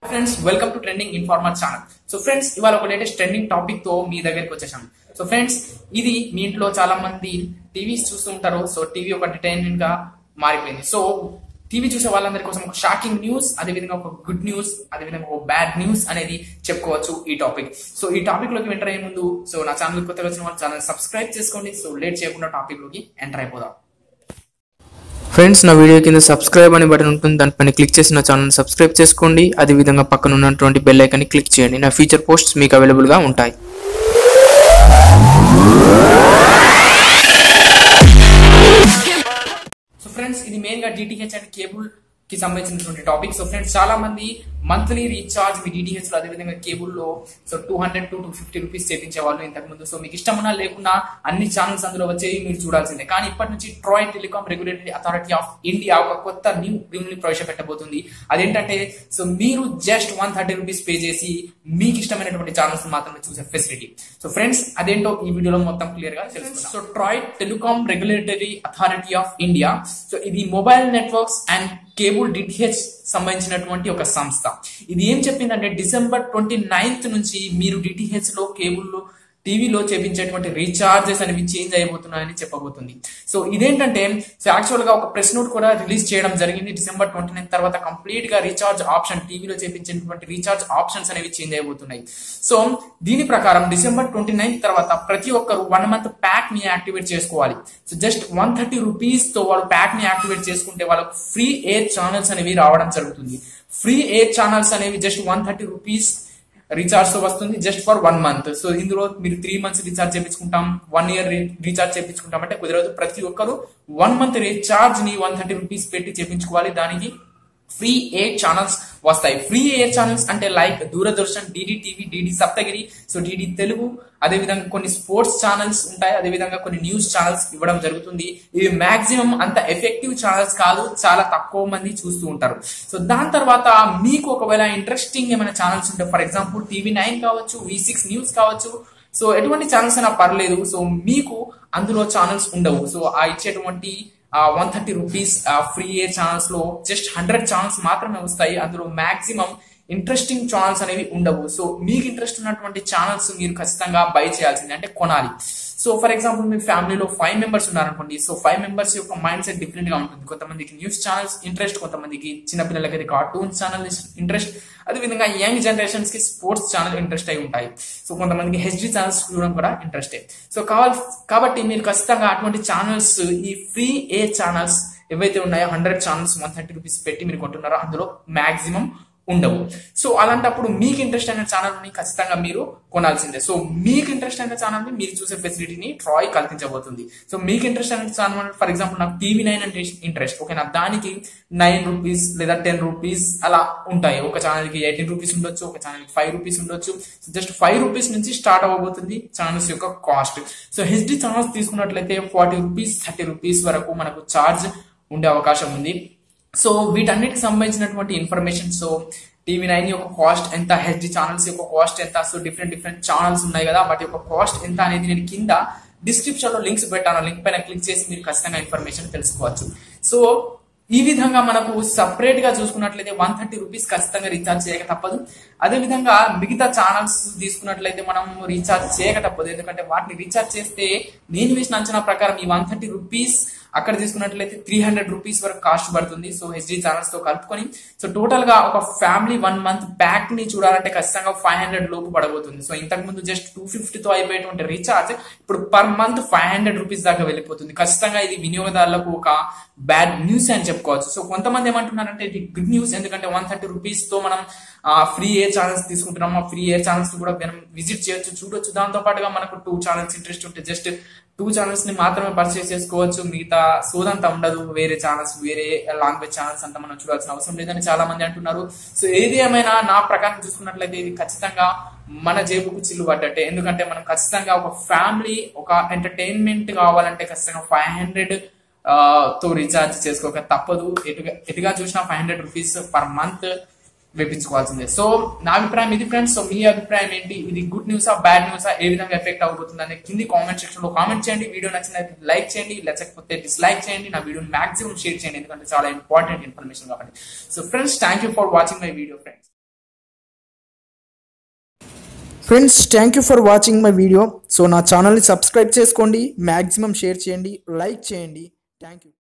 friends welcome to trending informer channel so friends ఇవాళ ఒక latest trending topic తో మీ దగ్గరికి వచ్చేసాం సో ఫ్రెండ్స్ ఇది మీ ఇంట్లో చాలా మంది టీవీస్ చూస్తుంటారు సో టీవీ ఒక ఎంటర్టైన్మెంట్ గా మారిపోయింది సో టీవీ చూసే వాళ్ళందరి కోసం ఒక షాకింగ్ న్యూస్ అదేవిధంగా ఒక గుడ్ న్యూస్ అదేవిధంగా ఒక బ్యాడ్ న్యూస్ అనేది చెప్పుకోవచ్చు ఈ టాపిక్ సో ఈ టాపిక్ లోకి ఎంటర్ అయ్యే ముందు సో నా ఛానల్ కొత్తగా వచ్చిన వాళ్ళు ఛానల్ సబ్స్క్రైబ్ చేసుకోండి సో లేట్ చేయకుండా టాపిక్ లోకి ఎంటర్ అయిపోదాం ఫ్రెండ్స్ నా వీడియో కింద సబ్స్క్రైబ్ అనే బటన్ ఉంటుంది దానిపైన క్లిక్ చేసి నా ఛానల్ సబ్స్క్రైబ్ చేసుకోండి అదేవిధంగా పక్కన ఉన్నటువంటి బెల్ ఐకాన్ని క్లిక్ చేయండి నా ఫ్యూచర్ పోస్ట్స్ మీకు అవైలబుల్గా ఉంటాయి సో ఫ్రెండ్స్ ఇది మెయిన్ గా డిటిహెచ్ అండ్ కేబుల్ కి సంబంధించినటువంటి టాపిక్ సో ఫ్రెండ్స్ చాలా మంది మంత్లీ రీఛార్జ్ మీ డిటిహెచ్ లో అదేవిధంగా కేబుల్ లో so two hundred to two fifty rupees చేపించే వాళ్ళు ఇంతకు ముందు సో మీకు ఇష్టం ఉన్నా లేకున్నా అన్ని ఛానల్స్ అందులో వచ్చేవి మీరు చూడాల్సిందే కానీ ఇప్పటి నుంచి TRAI telecom regulatory authority of India ఒక కొత్త న్యూ రూల్ ని ప్రవేశపెట్టబోతుంది అదేంటంటే సో మీరు just one thirty rupees pay చేసి మీకు ఇష్టమైనటువంటి ఛానల్స్ మాత్రమే చూసే ఫెసిలిటీ సో ఫ్రెండ్స్ అదేంటో ఈ వీడియోలో మొత్తం క్లియర్ గా తెలుసుకుందాం so TRAI telecom regulatory authority of India so ఇది mobile networks and cable DTH సంబంధించినటువంటి ఒక సంస్థ ఇది ఏం చెప్పిందంటే డిసెంబర్ ట్వంటీ నైన్త్ నుంచి మీరు డిటిహెచ్ లో కేబుల్ లో టీవీలో చేపించేటువంటి రీఛార్జెస్ అనేవి చేంజ్ అయిపోతున్నాయని చెప్పబోతుంది సో ఇదేంటంటే సో యాక్చువల్ గా ఒక ప్రెస్ నోట్ కూడా రిలీజ్ చేయడం జరిగింది డిసెంబర్ ట్వంటీ నైన్ తర్వాత కంప్లీట్ గా రీఛార్జ్ ఆప్షన్ టీవీలో చేపించేటువంటి రీఛార్జ్ ఆప్షన్స్ అనేవి చేంజ్ అయిపోతున్నాయి సో దీని ప్రకారం డిసెంబర్ ట్వంటీ నైన్ తర్వాత ప్రతి ఒక్కరు వన్ మంత్ ప్యాక్ ని యాక్టివేట్ చేసుకోవాలి so just one thirty rupees తో వాళ్ళు ప్యాక్ ని యాక్టివేట్ చేసుకుంటే వాళ్ళకు ఫ్రీ ఎయిర్ ఛానల్స్ అనేవి రావడం జరుగుతుంది ఫ్రీ ఎయిర్ ఛానల్స్ అనేవి just one thirty rupees recharge తో వస్తుంది just for one month so ఇందులో మీరు త్రీ మంత్స్ రీఛార్జ్ చేపించుకుంటాం వన్ ఇయర్ రీఛార్జ్ చేపించుకుంటాం అంటే కుదరదు ప్రతి ఒక్కరు వన్ మంత్ రీఛార్జ్ ని వన్ థర్టీ రూపీస్ పెట్టి చేపించుకోవాలి దానికి ఫ్రీ ఎయిర్ ఛానల్స్ వస్తాయి ఫ్రీ ఎయిర్ ఛానల్స్ అంటే like Doordarshan DD TV DD Saptagiri so DD Telugu అదే విధంగా కొన్ని స్పోర్ట్స్ ఛానల్స్ ఉంటాయి అదే విధంగా కొన్ని న్యూస్ ఛానల్స్ ఇవ్వడం జరుగుతుంది ఇవి మాక్సిమం అంత ఎఫెక్టివ్ ఛానల్స్ కాదు చాలా తక్కువ మంది చూస్తూ ఉంటారు సో దాని తర్వాత మీకు ఒకవేళ ఇంట్రెస్టింగ్ ఏమైనా ఛానల్స్ ఉంటే ఫర్ ఎగ్జాంపుల్ టీవీ నైన్ కావచ్చు వి సిక్స్ న్యూస్ కావచ్చు సో ఎటువంటి ఛానల్స్ అయినా పర్లేదు సో మీకు అందులో ఛానల్స్ ఉండవు సో ఆ ఇచ్చేటువంటి one thirty rupees free air channels లో జస్ట్ హండ్రెడ్ ఛానల్స్ మాత్రమే వస్తాయి అందులో మాక్సిమం ఇంట్రెస్టింగ్ ఛానల్స్ అనేవి ఉండవు సో మీకు ఇంట్రెస్ట్ ఉన్నటువంటి ఛానల్స్ మీరు ఖచ్చితంగా బై చేయాల్సింది అంటే కొనాలి సో ఫర్ ఎగ్జాంపుల్ మీ ఫ్యామిలీలో ఫైవ్ మెంబర్స్ ఉన్నారనుకోండి సో ఫైవ్ మెంబర్స్ యొక్క మైండ్ సెట్ డిఫరెంట్ గా ఉంటుంది కొంతమందికి న్యూస్ ఛానల్స్ ఇంట్రెస్ట్ కొంతమందికి చిన్నపిల్లలకి కార్టూన్ ఛానల్ ఇంట్రెస్ట్ అదేవిధంగా యంగ్ జనరేషన్స్ కి స్పోర్ట్స్ ఛానల్ ఇంట్రెస్ట్ అయి ఉంటాయి సో కొంతమందికి హెచ్డి ఛానల్స్ చూడడం కూడా ఇంట్రెస్టే సో కావాలి కాబట్టి మీరు ఖచ్చితంగా అటువంటి ఛానల్స్ ఈ ఫ్రీ ఏ ఛానల్స్ ఏవైతే ఉన్నాయో hundred channels one thirty rupees పెట్టి మీరు కొంటున్నారో అందులో మాక్సిమం ఉండవు సో అలాంటప్పుడు మీకు ఇంట్రెస్ట్ అయిన ఛానల్ ని ఖచ్చితంగా మీరు కొనాల్సిందే సో మీకు ఇంట్రెస్ట్ అయిన ఛానల్ ని మీరు చూసే ఫెసిలిటీని ట్రాయ్ కల్పించబోతుంది సో మీకు ఇంట్రెస్ట్ అయిన ఛానల్ ఫర్ ఎగ్జాంపుల్ నాకు టీవీ నైన్ అంటే ఇంట్రెస్ట్ ఓకేనా దానికి నైన్ రూపీస్ లేదా టెన్ రూపీస్ అలా ఉంటాయి ఒక ఛానల్ కి ఎయిటీన్ రూపీస్ ఉండొచ్చు ఒక ఛానల్ కి ఫైవ్ రూపీస్ ఉండొచ్చు జస్ట్ ఫైవ్ రూపీస్ నుంచి స్టార్ట్ అవ్వబోతుంది ఛానల్స్ యొక్క కాస్ట్ సో హెచ్డి ఛానల్స్ తీసుకున్నట్లయితే ఫార్టీ రూపీస్ థర్టీ రూపీస్ వరకు మనకు ఛార్జ్ ఉండే అవకాశం ఉంది సో వీటన్నిటికి సంబంధించినటువంటి ఇన్ఫర్మేషన్ సో టీవీ నైన్ యొక్క కాస్ట్ ఎంత హెచ్డి ఛానల్స్ యొక్క కాస్ట్ ఎంత సో డిఫరెంట్ డిఫరెంట్ ఛానల్స్ ఉన్నాయి కదా వాటి యొక్క కాస్ట్ ఎంత అనేది నేను కింద డిస్క్రిప్షన్ లో లింక్స్ పెట్టాను లింక్ పైన క్లిక్ చేసి మీరు ఖచ్చితంగా ఇన్ఫర్మేషన్ తెలుసుకోవచ్చు సో ఈ విధంగా మనకు సపరేట్ గా చూసుకున్నట్లయితే వన్ థర్టీ రూపీస్ ఖచ్చితంగా రీఛార్జ్ చేయక తప్పదు అదే విధంగా మిగతా ఛానల్స్ తీసుకున్నట్లయితే మనం రీఛార్జ్ చేయక తప్పదు ఎందుకంటే వాటిని రీఛార్జ్ చేస్తే నేను వేసిన అంచనా ప్రకారం ఈ వన్ థర్టీ రూపీస్ అక్కడ తీసుకున్నట్లయితే త్రీ హండ్రెడ్ రూపీస్ వరకు కాస్ట్ పడుతుంది సో హెచ్డి ఛానల్స్ తో కలుపుకొని సో టోటల్ గా ఒక ఫ్యామిలీ వన్ మంత్ ప్యాక్ ని చూడాలంటే ఖచ్చితంగా ఫైవ్ హండ్రెడ్ లోపు పడబోతుంది సో ఇంతకు ముందు జస్ట్ టూ ఫిఫ్టీతో అయిపోయేటువంటి రీఛార్జ్ ఇప్పుడు per month five hundred rupees దాకా వెళ్ళిపోతుంది ఖచ్చితంగా ఇది వినియోగదారులకు ఒక బ్యాడ్ న్యూస్ అని చెప్పుకోవచ్చు సో కొంతమంది ఏమంటున్నారంటే ఇది గుడ్ న్యూస్ ఎందుకంటే వన్ థర్టీ రూపీస్ తో మనం ఫ్రీ ఎయిర్ ఛానల్స్ తీసుకుంటున్నాం ఆ ఫ్రీ ఎయిర్ ఛానల్స్ కూడా మనం విజిట్ చేయొచ్చు చూడొచ్చు దాంతో పాటుగా మనకు టూ ఛానల్స్ ఇంట్రెస్ట్ ఉంటే జస్ట్ టూ ఛానల్స్ ని మాత్రమే పర్చేస్ చేసుకోవచ్చు మిగతా సోదంతా ఉండదు వేరే ఛానల్స్ వేరే లాంగ్వేజ్ ఛానల్స్ అంతా మనం చూడాల్సిన అవసరం లేదని చాలా మంది అంటున్నారు సో ఏది ఏమైనా నా ప్రకారం చూసుకున్నట్లయితే ఇది ఖచ్చితంగా మన జేబుకు చిల్లు పడ్డట్టే ఎందుకంటే మనం ఖచ్చితంగా ఒక ఫ్యామిలీ ఒక ఎంటర్టైన్మెంట్ కావాలంటే ఖచ్చితంగా ఫైవ్ హండ్రెడ్ తో రీఛార్జ్ చేసుకోక తప్పదు ఎటుగా ఎటుగా చూసినా five hundred rupees per month వేపించుకోవాల్సిందే సో నా అభిప్రాయం ఇది ఫ్రెండ్స్ సో మీ అభిప్రాయం ఏంటి ఇది గుడ్ న్యూసా బ్యాడ్ న్యూసా ఏ విధంగా ఎఫెక్ట్ అవబోతుంది అనేది కింది కామెంట్ సెక్షన్ లో కామెంట్ చేయండి వీడియో నచ్చినట్లయితే లైక్ చేయండి లేకపోతే డిస్లైక్ చేయండి నా వీడియోని మాక్సిమం షేర్ చేయండి ఎందుకంటే చాలా ఇంపార్టెంట్ ఇన్ఫర్మేషన్ కాబట్టి so friends thank you for watching my video friends friends thank you for watching my video so నా ఛానల్ని సబ్స్క్రైబ్ చేసుకోండి మ్యాక్సిమం షేర్ చేయండి లైక్ చేయండి థ్యాంక్ యూ